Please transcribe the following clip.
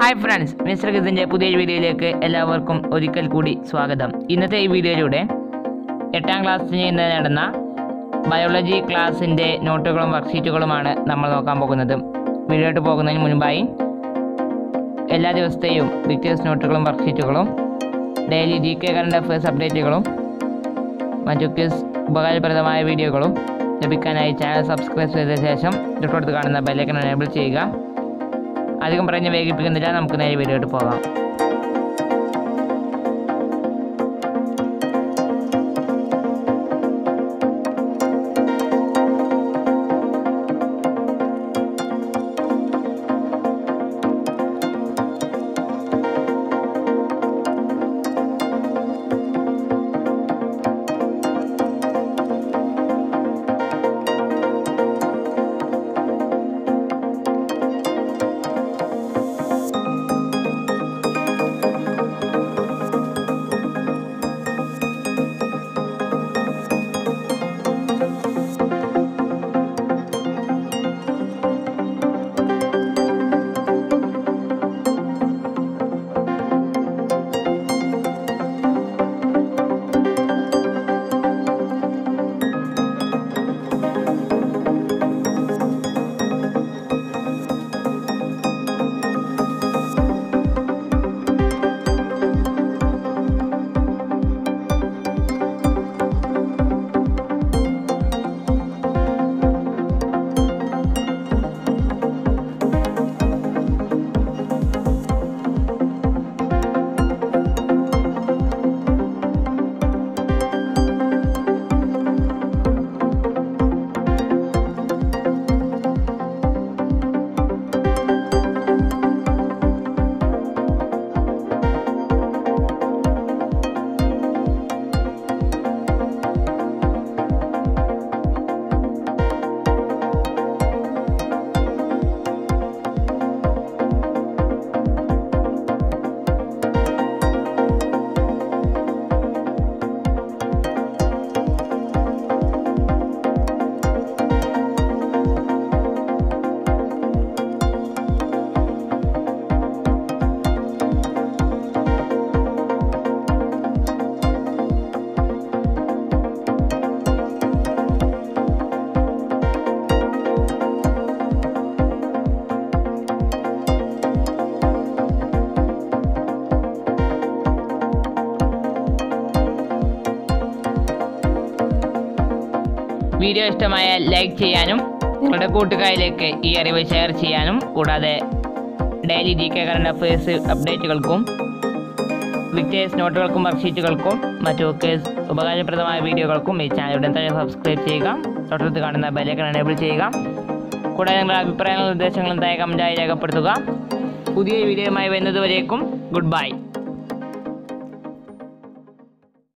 hi friends mister കിസിൻ്റെ പുതിയൊരു വീഡിയോയിലേക്ക് എല്ലാവർക്കും ഒരിക്കൽ കൂടി സ്വാഗതം ഇന്നത്തെ ഈ വീഡിയോയിലൂടെ എട്ടാം ക്ലാസ്സിന് ഇന്ന് നടന്ന ബയോളജി ക്ലാസ്സിൻ്റെ നോട്ടുകളും വർക്ക്ഷീറ്റുകളുമാണ് നമ്മൾ നോക്കാൻ പോകുന്നത് വീഡിയോട്ട് പോകുന്നതിന് മുൻപായി എല്ലാ ദിവസത്തെയും വിക്ടേഴ്സ് നോട്ടുകളും വർക്ക്ഷീറ്റുകളും daily G K current affairs അപ്ഡേറ്റുകളും മറ്റു ക്വിസ് ഉപകാരപ്രദമായ വീഡിയോകളും ലഭിക്കാനായി ചാനൽ സബ്സ്ക്രൈബ് ചെയ്ത ശേഷം തൊട്ടടുത്ത് കാണുന്ന ബെല്ലൈക്കൺ എനേബിൾ ചെയ്യുക അധികം പറഞ്ഞ് വേഗിപ്പിക്കുന്നില്ല നമുക്ക് നേരെ വീഡിയോട്ട് പോകാം വീഡിയോ ഇഷ്ടമായാൽ ലൈക്ക് ചെയ്യാനും നിങ്ങളുടെ കൂട്ടുകാരിലേക്ക് ഈ അറിവ് ഷെയർ ചെയ്യാനും കൂടാതെ daily G K current affairs അപ്ഡേറ്റുകൾക്കും വിക്ടേഴ്സ് നോട്ടുകൾക്കും വർക്ക്ഷീറ്റുകൾക്കും മറ്റു കേസ് ഉപകാരപ്രദമായ വീഡിയോകൾക്കും ഈ ചാനൽ ഉടൻ തന്നെ സബ്സ്ക്രൈബ് ചെയ്യുക തൊട്ടടുത്ത് കാണുന്ന ബെല്ലൈക്കൺ എനേബിൾ ചെയ്യുക കൂടാതെ നിങ്ങളുടെ അഭിപ്രായങ്ങളും നിർദ്ദേശങ്ങളും താഴെ കമൻറ്റായി രേഖപ്പെടുത്തുക പുതിയ വീഡിയോയുമായി വരുന്നതുവരേക്കും ഗുഡ് ബൈ